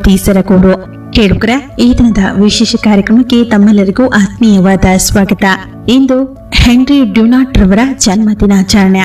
ಮೂರ್ತಿ ಸರಕೂರು ಕೇಳುಗರ ಈ ದಿನದ ವಿಶೇಷ ಕಾರ್ಯಕ್ರಮಕ್ಕೆ ತಮ್ಮೆಲ್ಲರಿಗೂ ಆತ್ಮೀಯವಾದ ಸ್ವಾಗತ ಇಂದು ಹೆನ್ರಿ ಡ್ಯುನಾಟ್ ರವರ ಜನ್ಮ ದಿನಾಚರಣೆ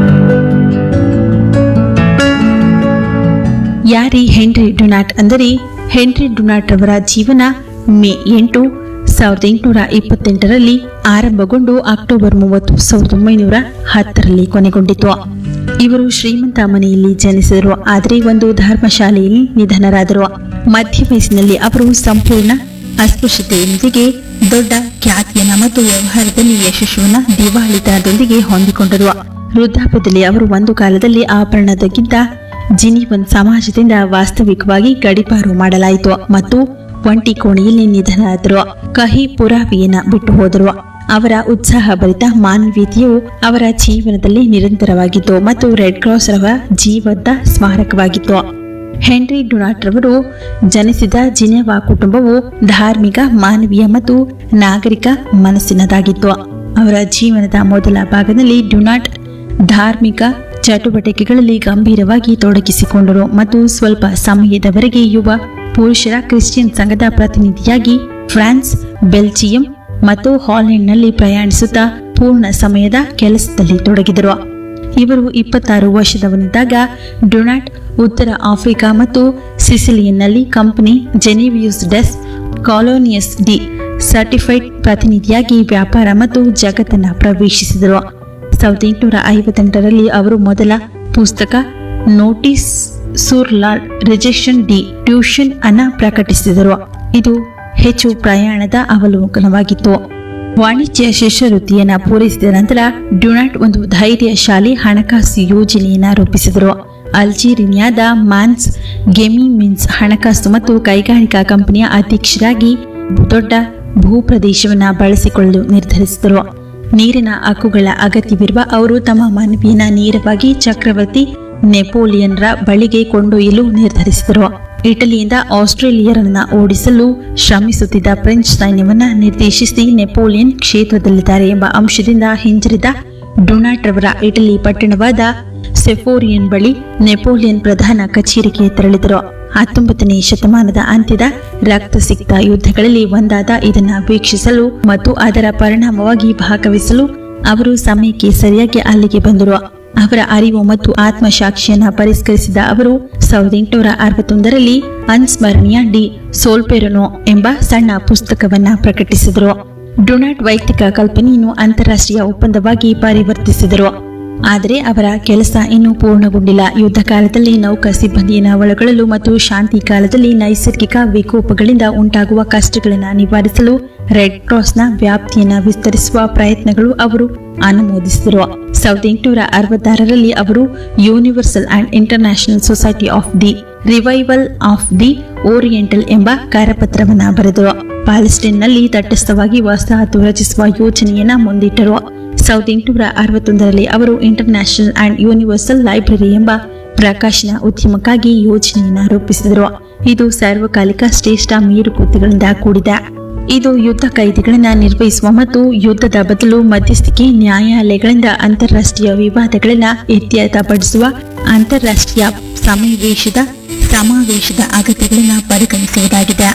ಯಾರಿ ಹೆನ್ರಿ ಡುನಾಟ್ ಅಂದರೆ ಹೆನ್ರಿ ಡುನಾಟ್ ರವರ ಜೀವನ ಮೇ ಎಂಟು ಸಾವಿರದ ಎಂಟುನೂರ ಇಪ್ಪತ್ತೆಂಟರಲ್ಲಿ ಆರಂಭಗೊಂಡು ಅಕ್ಟೋಬರ್ ಮೂವತ್ತು ಸಾವಿರದ ಒಂಬೈನೂರ ಹತ್ತರಲ್ಲಿ ಕೊನೆಗೊಂಡಿತು ಇವರು ಶ್ರೀಮಂತ ಮನೆಯಲ್ಲಿ ಜನಿಸಿದರು ಆದರೆ ಒಂದು ಧರ್ಮಶಾಲೆಯಲ್ಲಿ ನಿಧನರಾದರು ಮಧ್ಯ ವಯಸ್ಸಿನಲ್ಲಿ ಅವರು ಸಂಪೂರ್ಣ ಅಸ್ಪೃಶ್ಯತೆಯೊಂದಿಗೆ ದೊಡ್ಡ ಖ್ಯಾತಿಯನ್ನ ಮತ್ತು ವ್ಯವಹಾರದಲ್ಲಿ ಯಶಸ್ವನ್ನ ದಿವಾಳಿತನದೊಂದಿಗೆ ಹೊಂದಿಕೊಂಡರು ವೃದ್ಧಾಪ್ಯದಲ್ಲಿ ಅವರು ಒಂದು ಕಾಲದಲ್ಲಿ ಆಭರಣದಕ್ಕಿಂತ ಜಿನಿವನ್ ಸಮಾಜದಿಂದ ವಾಸ್ತವಿಕವಾಗಿ ಗಡಿಪಾರು ಮಾಡಲಾಯಿತು ಮತ್ತು ಒಂಟಿ ಕೋಣೆಯಲ್ಲಿ ನಿಧನರಾದರು ಕಹಿ ಪುರಾವೆಯನ್ನ ಬಿಟ್ಟು ಹೋದರು ಅವರ ಉತ್ಸಾಹಭರಿತ ಮಾನವೀಯತೆಯು ಅವರ ಜೀವನದಲ್ಲಿ ನಿರಂತರವಾಗಿತ್ತು ಮತ್ತು ರೆಡ್ ಕ್ರಾಸ್ ರವ ಜೀವಂತ ಸ್ಮಾರಕವಾಗಿತ್ತು ಹೆನ್ರಿ ಡುನಾಟ್ ರವರು ಜನಿಸಿದ ಜಿನೆವಾ ಕುಟುಂಬವು ಧಾರ್ಮಿಕ ಮಾನವೀಯ ಮತ್ತು ನಾಗರಿಕ ಮನಸ್ಸಿನದಾಗಿತ್ತು ಅವರ ಜೀವನದ ಮೊದಲ ಭಾಗದಲ್ಲಿ ಡುನಾಟ್ ಧಾರ್ಮಿಕ ಚಟುವಟಿಕೆಗಳಲ್ಲಿ ಗಂಭೀರವಾಗಿ ತೊಡಗಿಸಿಕೊಂಡರು ಮತ್ತು ಸ್ವಲ್ಪ ಸಮಯದವರೆಗೆ ಯುವ ಪುರುಷರ ಕ್ರಿಶ್ಚಿಯನ್ ಸಂಘದ ಪ್ರತಿನಿಧಿಯಾಗಿ ಫ್ರಾನ್ಸ್ ಬೆಲ್ಜಿಯಂ ಮತ್ತು ಹಾಲೆಂಡ್ನಲ್ಲಿ ಪ್ರಯಾಣಿಸುತ್ತಾ ಪೂರ್ಣ ಸಮಯದ ಕೆಲಸದಲ್ಲಿ ತೊಡಗಿದರು ಇವರು ಇಪ್ಪತ್ತಾರು ವರ್ಷದವನಿದ್ದಾಗ ಡೊನಾಟ್ ಉತ್ತರ ಆಫ್ರಿಕಾ ಮತ್ತು ಸಿಸಿಲಿಯನ್ನಲ್ಲಿ ಕಂಪನಿ ಜೆನಿವಿಯೂಸ್ ಡೆಸ್ ಕಾಲೋನಿಯಸ್ ಡಿ ಸರ್ಟಿಫೈಡ್ ಪ್ರತಿನಿಧಿಯಾಗಿ ವ್ಯಾಪಾರ ಮತ್ತು ಜಗತ್ತನ್ನ ಪ್ರವೇಶಿಸಿದರು ಸಾವಿರದ ಎಂಟುನೂರ ಐವತ್ತೆಂಟರಲ್ಲಿ ಅವರು ಮೊದಲ ಪುಸ್ತಕ ನೋಟಿಸ್ ಸೂರ್ ಲಾಲ್ ರಿಜೆಕ್ಷನ್ ಡಿ ಟ್ಯೂಷನ್ ಅನ್ನ ಪ್ರಕಟಿಸಿದರು ಇದು ಹೆಚ್ಚು ಪ್ರಯಾಣದ ಅವಲೋಕನವಾಗಿತ್ತು ವಾಣಿಜ್ಯ ಶಿಷ್ಯವೃತ್ತಿಯನ್ನ ಪೂರೈಸಿದ ನಂತರ ಡ್ಯುನಾಟ್ ಒಂದು ಧೈರ್ಯಶಾಲಿ ಹಣಕಾಸು ಯೋಜನೆಯನ್ನ ರೂಪಿಸಿದರು ಅಲ್ಜೀರಿಯಾದ ಮಾನ್ಸ್ ಗೆಮಿಮಿನ್ಸ್ ಹಣಕಾಸು ಮತ್ತು ಕೈಗಾರಿಕಾ ಕಂಪನಿಯ ಅಧ್ಯಕ್ಷರಾಗಿ ದೊಡ್ಡ ಭೂಪ್ರದೇಶವನ್ನ ಬಳಸಿಕೊಳ್ಳಲು ನಿರ್ಧರಿಸಿದರು ನೀರಿನ ಹಕ್ಕುಗಳ ಅಗತ್ಯವಿರುವ ಅವರು ತಮ್ಮ ಮನವಿಯನ್ನ ನೇರವಾಗಿ ಚಕ್ರವರ್ತಿ ನೆಪೋಲಿಯನ್ರ ಬಳಿಗೆ ಕೊಂಡೊಯ್ಯಲು ನಿರ್ಧರಿಸಿದರು ಇಟಲಿಯಿಂದ ಆಸ್ಟ್ರೇಲಿಯರನ್ನ ಓಡಿಸಲು ಶ್ರಮಿಸುತ್ತಿದ್ದ ಫ್ರೆಂಚ್ ಸೈನ್ಯವನ್ನ ನಿರ್ದೇಶಿಸಿ ನೆಪೋಲಿಯನ್ ಕ್ಷೇತ್ರದಲ್ಲಿದ್ದಾರೆ ಎಂಬ ಅಂಶದಿಂದ ಹಿಂಜರಿದ ಡೊನಾಟ್ ರವರ ಇಟಲಿ ಪಟ್ಟಣವಾದ ಸೆಫೋರಿಯನ್ ಬಳಿ ನೆಪೋಲಿಯನ್ ಪ್ರಧಾನ ಕಚೇರಿಗೆ ತೆರಳಿದರು ಹತ್ತೊಂಬತ್ತನೇ ಶತಮಾನದ ಅಂತ್ಯದ ರಕ್ತಸಿಕ್ತ ಯುದ್ಧಗಳಲ್ಲಿ ಒಂದಾದ ಇದನ್ನ ವೀಕ್ಷಿಸಲು ಮತ್ತು ಅದರ ಪರಿಣಾಮವಾಗಿ ಭಾಗವಹಿಸಲು ಅವರು ಸಮಯಕ್ಕೆ ಸರಿಯಾಗಿ ಅಲ್ಲಿಗೆ ಬಂದರು ಅವರ ಅರಿವು ಮತ್ತು ಆತ್ಮಸಾಕ್ಷಿಯನ್ನ ಪರಿಷ್ಕರಿಸಿದ ಅವರು ಸಾವಿರದ ಎಂಟುನೂರ ಅರವತ್ತೊಂದರಲ್ಲಿ ಅನ್ಸ್ಮರಣೀಯ ಡಿ ಸೋಲ್ಪೆರನೋ ಎಂಬ ಸಣ್ಣ ಪುಸ್ತಕವನ್ನ ಪ್ರಕಟಿಸಿದರು ಡೊನಾಟ್ ವೈಯಕ್ತಿಕ ಕಲ್ಪನೆಯನ್ನು ಅಂತಾರಾಷ್ಟ್ರೀಯ ಒಪ್ಪಂದವಾಗಿ ಪರಿವರ್ತಿಸಿದರು ಆದರೆ ಅವರ ಕೆಲಸ ಇನ್ನೂ ಪೂರ್ಣಗೊಂಡಿಲ್ಲ ಯುದ್ಧ ಕಾಲದಲ್ಲಿ ನೌಕಾ ಸಿಬ್ಬಂದಿಯನ್ನು ಒಳಗೊಳ್ಳಲು ಮತ್ತು ಶಾಂತಿ ಕಾಲದಲ್ಲಿ ನೈಸರ್ಗಿಕ ವಿಕೋಪಗಳಿಂದ ಉಂಟಾಗುವ ಕಷ್ಟಗಳನ್ನು ನಿವಾರಿಸಲು ರೆಡ್ ಕ್ರಾಸ್ನ ವ್ಯಾಪ್ತಿಯನ್ನು ವಿಸ್ತರಿಸುವ ಪ್ರಯತ್ನಗಳು ಅವರು ಅನುಮೋದಿಸಿದರು ಸಾವಿರದ ಎಂಟುನೂರ ಅರವತ್ತಾರರಲ್ಲಿ ಅವರು universal and international society of the revival of the oriental ಎಂಬ ಕರಪತ್ರವನ್ನ ಬರೆದರು ಪ್ಯಾಲೆಸ್ಟೈನ್ನಲ್ಲಿ ತಟಸ್ಥವಾಗಿ ವಸಾಹತು ರಚಿಸುವ ಯೋಜನೆಯನ್ನ ಮುಂದಿಟ್ಟರು ಸಾವಿರದ ಎಂಟುನೂರ ಅರವತ್ತೊಂದರಲ್ಲಿ ಅವರು ಇಂಟರ್ನ್ಯಾಷನಲ್ ಅಂಡ್ ಯೂನಿವರ್ಸಲ್ ಲೈಬ್ರರಿ ಎಂಬ ಪ್ರಕಾಶನ ಉದ್ಯಮಕ್ಕಾಗಿ ಯೋಜನೆಯನ್ನು ರೂಪಿಸಿದರು ಇದು ಸಾರ್ವಕಾಲಿಕ ಶ್ರೇಷ್ಠ ಮೀರುಕೃತಿಗಳಿಂದ ಕೂಡಿದೆ ಇದು ಯುದ್ಧ ಕೈದಿಗಳನ್ನು ನಿರ್ವಹಿಸುವ ಮತ್ತು ಯುದ್ಧದ ಬದಲು ಮಧ್ಯಸ್ಥಿಕೆ ನ್ಯಾಯಾಲಯಗಳಿಂದ ಅಂತಾರಾಷ್ಟ್ರೀಯ ವಿವಾದಗಳನ್ನು ಇತ್ಯರ್ಥಪಡಿಸುವ ಅಂತಾರಾಷ್ಟ್ರೀಯ ಸಮಾವೇಶದ ಸಮಾವೇಶದ ಅಗತ್ಯಗಳನ್ನು ಪರಿಗಣಿಸುವುದಾಗಿದೆ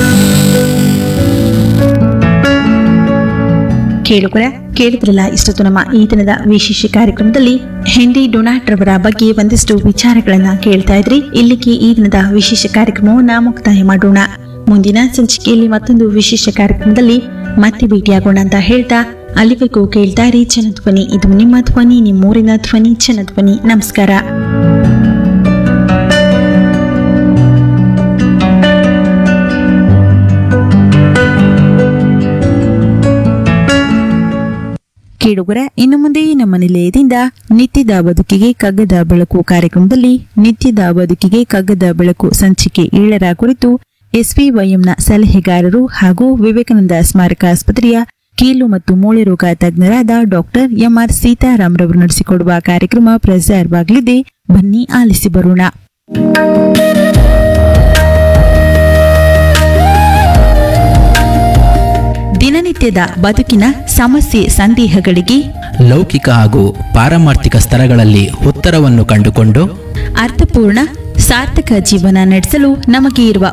ಕೇಳುಗರ ಕೇಳಿದ್ರಲ್ಲ ಇಷ್ಟೊತ್ತು ನಮ್ಮ ಈ ದಿನದ ವಿಶೇಷ ಕಾರ್ಯಕ್ರಮದಲ್ಲಿ ಹೆನ್ರಿ ಡೊನಾಟ್ ರವರ ಬಗ್ಗೆ ಒಂದಿಷ್ಟು ವಿಚಾರಗಳನ್ನ ಕೇಳ್ತಾ ಇದ್ರಿ ಇಲ್ಲಿಗೆ ಈ ದಿನದ ವಿಶೇಷ ಕಾರ್ಯಕ್ರಮವನ್ನ ಮುಕ್ತಾಯ ಮಾಡೋಣ ಮುಂದಿನ ಸಂಚಿಕೆಯಲ್ಲಿ ಮತ್ತೊಂದು ವಿಶೇಷ ಕಾರ್ಯಕ್ರಮದಲ್ಲಿ ಮತ್ತೆ ಭೇಟಿಯಾಗೋಣ ಅಂತ ಹೇಳ್ತಾ ಅಲ್ಲಿವರೆಗೂ ಕೇಳ್ತಾ ಇರಿ ಜನಧ್ವನಿ ಇದು ನಿಮ್ಮ ಧ್ವನಿ ನಿಮ್ಮೂರಿನ ಧ್ವನಿ ಜನಧ್ವನಿ ನಮಸ್ಕಾರ ಕೇಳುಗರ ಇನ್ನು ಮುಂದೆ ನಮ್ಮ ನಿಲಯದಿಂದ ನಿತ್ಯದ ಬದುಕಿಗೆ ಕಗ್ಗದ ಬೆಳಕು ಕಾರ್ಯಕ್ರಮದಲ್ಲಿ ನಿತ್ಯದ ಬದುಕಿಗೆ ಕಗ್ಗದ ಬೆಳಕು ಸಂಚಿಕೆ ಏಳರ ಕುರಿತು ಎಸ್ವಿವೈಎಂನ ಸಲಹೆಗಾರರು ಹಾಗೂ ವಿವೇಕಾನಂದ ಸ್ಮಾರಕ ಆಸ್ಪತ್ರೆಯ ಕೀಲು ಮತ್ತು ಮೂಳೆ ರೋಗ ತಜ್ಞರಾದ ಡಾಕ್ಟರ್ ಎಂಆರ್ ಸೀತಾರಾಮ್ ರವರು ನಡೆಸಿಕೊಡುವ ಕಾರ್ಯಕ್ರಮ ಪ್ರಸಾರವಾಗಲಿದೆ ಬನ್ನಿ ಆಲಿಸಿ ಬರೋಣ ದಿನನಿತ್ಯದ ಬದುಕಿನ ಸಮಸ್ಯೆ ಸಂದೇಹಗಳಿಗೆ ಲೌಕಿಕ ಹಾಗೂ ಪಾರಮಾರ್ಥಿಕ ಸ್ತರಗಳಲ್ಲಿ ಉತ್ತರವನ್ನು ಕಂಡುಕೊಂಡು ಅರ್ಥಪೂರ್ಣ ಸಾರ್ಥಕ ಜೀವನ ನಡೆಸಲು ನಮಗೆ ಇರುವ